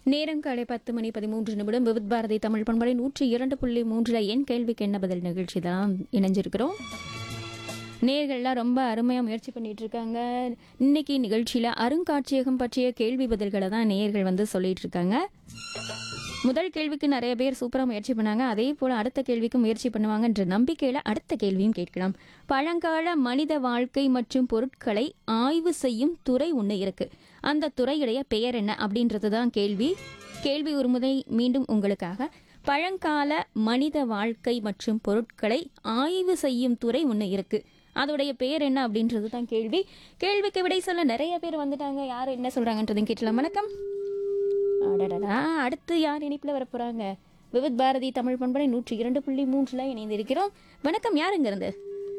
நேரம் காலை பத்து மணி பதிமூன்று நிமிடம் விவித் பாரதி தமிழ் பண்பலை நூற்றி இரண்டு புள்ளி மூன்றுல என் கேள்விக்கு என்ன பதில் நிகழ்ச்சி தான் இணைஞ்சிருக்கிறோம் நேர்கள்லாம் ரொம்ப அருமையாக முயற்சி பண்ணிட்டு இருக்காங்க இன்னைக்கு நிகழ்ச்சியில் அருங்காட்சியகம் பற்றிய கேள்வி பதில்களை தான் நேயர்கள் வந்து சொல்லிட்டு இருக்காங்க முதல் கேள்விக்கு நிறைய பேர் சூப்பராக முயற்சி பண்ணாங்க அதே போல் அடுத்த கேள்விக்கு முயற்சி பண்ணுவாங்கன்ற நம்பிக்கையில் அடுத்த கேள்வியும் கேட்கலாம் பழங்கால மனித வாழ்க்கை மற்றும் பொருட்களை ஆய்வு செய்யும் துறை ஒன்று இருக்கு அந்த துறையுடைய பெயர் என்ன அப்படின்றது தான் கேள்வி கேள்வி ஒரு முறை மீண்டும் உங்களுக்காக பழங்கால மனித வாழ்க்கை மற்றும் பொருட்களை ஆய்வு செய்யும் துறை ஒன்று இருக்கு அதோடைய பெயர் என்ன அப்படின்றது தான் கேள்வி கேள்விக்கு விடை சொல்ல நிறைய பேர் வந்துட்டாங்க யார் என்ன சொல்றாங்கன்றதையும் கேட்டலாம் வணக்கம் அடடடா அடுத்து யார் இணைப்பில் வர போறாங்க விவித் பாரதி தமிழ் பண்பலை நூற்றி இரண்டு புள்ளி மூன்றுல இணைந்திருக்கிறோம் வணக்கம் யாருங்க இருந்து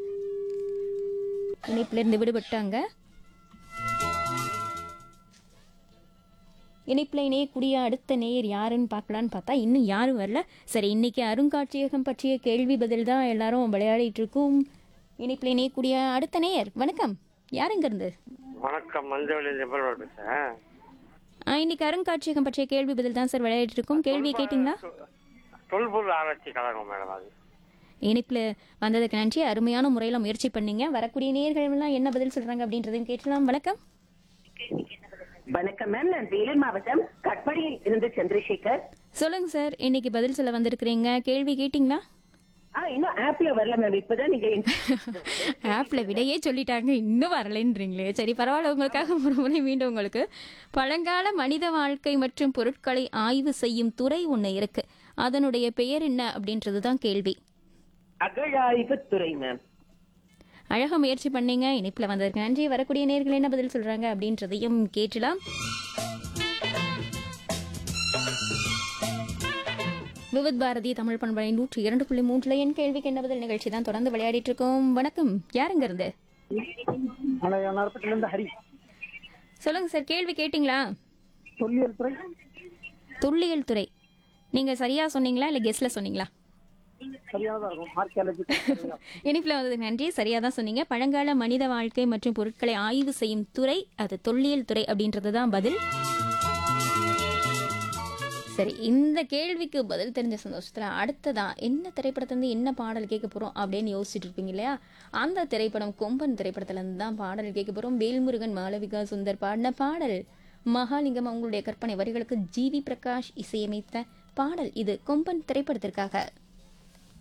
இணைப்புல இருந்து விடுபட்டாங்க இணைப்பில் இணையக்கூடிய அடுத்த நேயர் யாருன்னு பார்க்கலான்னு பார்த்தா இன்னும் யாரும் வரல சரி இன்னைக்கு அருங்காட்சியகம் பற்றிய கேள்வி பதில் தான் எல்லாரும் விளையாடிட்டு இருக்கோம் இணைப்பில் இணையக்கூடிய அடுத்த நேயர் வணக்கம் யாருங்க இருந்து வணக்கம் மஞ்சள் ஜெபல் பேசுறேன் ஆ, இன்னைக்கு அருங்காட்சியகம் பற்றிய கேள்வி பதில் தான் சார் விளையாடிட்டு இருக்கோம் கேள்வி கேட்டிங்களா தொல்பொருள் ஆராய்ச்சி கழகம் மேடம் அது இணைப்பில் வந்ததுக்கு நன்றி அருமையான முறையில் முயற்சி பண்ணீங்க வரக்கூடிய நேர்கள் எல்லாம் என்ன பதில் சொல்றாங்க அப்படின்றதையும் கேட்கலாம் வணக்கம் வணக்கம் மேம் நான் வேலூர் மாவட்டம் கட்படியில் இருந்து சந்திரசேகர் சொல்லுங்க சார் இன்னைக்கு பதில் சொல்ல வந்திருக்கிறீங்க கேள்வி கேட்டிங்களா ஆ இன்னும் ஆப்ல வரல மேம் இப்பதான் நீங்க ஆப்ல விடையே சொல்லிட்டாங்க இன்னும் வரலைன்றீங்களே சரி பரவாயில்ல உங்களுக்காக ஒரு முறை மீண்டும் உங்களுக்கு பழங்கால மனித வாழ்க்கை மற்றும் பொருட்களை ஆய்வு செய்யும் துறை ஒன்று இருக்கு அதனுடைய பெயர் என்ன அப்படின்றது தான் கேள்வி அகழாய்வு துறை மேம் அழகா முயற்சி பண்ணீங்க இணைப்பில் வந்ததுக்கு நன்றி வரக்கூடிய நேர்கள் என்ன பதில் சொல்றாங்க அப்படின்றதையும் கேட்டலாம் விவித் பாரதி தமிழ் பண்பலை நூற்றி இரண்டு புள்ளி மூன்றுல என் கேள்விக்கு என்ன பதில் நிகழ்ச்சி தான் தொடர்ந்து விளையாடிட்டு இருக்கோம் வணக்கம் யாருங்க இருந்து நாற்பத்திலிருந்து ஹரி சொல்லுங்க சார் கேள்வி கேட்டிங்களா தொல்லியல் துறை துல்லியல் துறை நீங்க சரியா சொன்னீங்களா இல்ல கெஸ்ல சொன்னீங்களா சரியானதா இருக்கும் ஆர்கியாலஜி இனிப்புல வந்ததுக்கு நன்றி சரியா தான் சொன்னீங்க பழங்கால மனித வாழ்க்கை மற்றும் பொருட்களை ஆய்வு செய்யும் துறை அது தொல்லியல் துறை அப்படின்றது தான் பதில் சரி இந்த கேள்விக்கு பதில் தெரிஞ்ச சந்தோஷத்துல அடுத்ததா என்ன திரைப்படத்திலிருந்து என்ன பாடல் கேட்க போறோம் அப்படின்னு யோசிச்சுட்டு இருப்பீங்க இல்லையா அந்த திரைப்படம் கொம்பன் திரைப்படத்துல இருந்து தான் பாடல் கேட்க போறோம் வேல்முருகன் மாளவிகா சுந்தர் பாடின பாடல் மகாலிங்கம் அவங்களுடைய கற்பனை வரிகளுக்கு ஜிவி பிரகாஷ் இசையமைத்த பாடல் இது கொம்பன் திரைப்படத்திற்காக